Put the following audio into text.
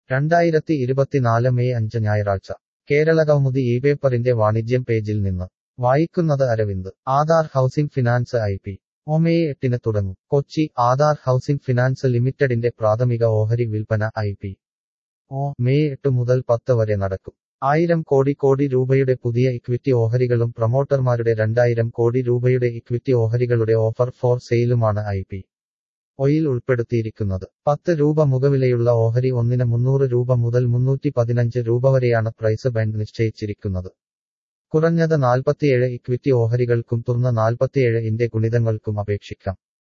രണ്ടായിരത്തി ഇരുപത്തിനാല് മെയ് അഞ്ച് ഞായറാഴ്ച കേരളകൗമുദി ഈ പേപ്പറിന്റെ വാണിജ്യം പേജിൽ നിന്ന് വായിക്കുന്നത് Aravind Aadhaar housing finance I P O May എട്ടിന് തുടങ്ങും കൊച്ചി ആധാർ ഹൗസിംഗ് ഫിനാൻസ് ലിമിറ്റഡിന്റെ പ്രാഥമിക ഓഹരി വിൽപ്പന ഐ പി ഒ മെയ് എട്ട് മുതൽ പത്ത് വരെ നടക്കും ആയിരം കോടി കോടി രൂപയുടെ പുതിയ ഇക്വിറ്റി ഓഹരികളും പ്രൊമോട്ടർമാരുടെ രണ്ടായിരം കോടി രൂപയുടെ ഇക്വിറ്റി ഓഹരികളുടെ ഓഫർ ഫോർ സെയിലുമാണ് ഐ പി ഒയിൽ ഉൾപ്പെടുത്തിയിരിക്കുന്നത് പത്ത് രൂപ മുഖവിലയുള്ള ഓഹരി ഒന്നിന് മുന്നൂറ് രൂപ മുതൽ മുന്നൂറ്റി പതിനഞ്ച് രൂപ വരെയാണ് പ്രൈസ് ബാൻഡ് നിശ്ചയിച്ചിരിക്കുന്നത് കുറഞ്ഞത് നാൽപ്പത്തിയേഴ് ഇക്വിറ്റി ഓഹരികൾക്കും തുറന്ന നാൽപ്പത്തിയേഴ് ഇന്റെ ഗുണിതങ്ങൾക്കും അപേക്ഷിക്കാം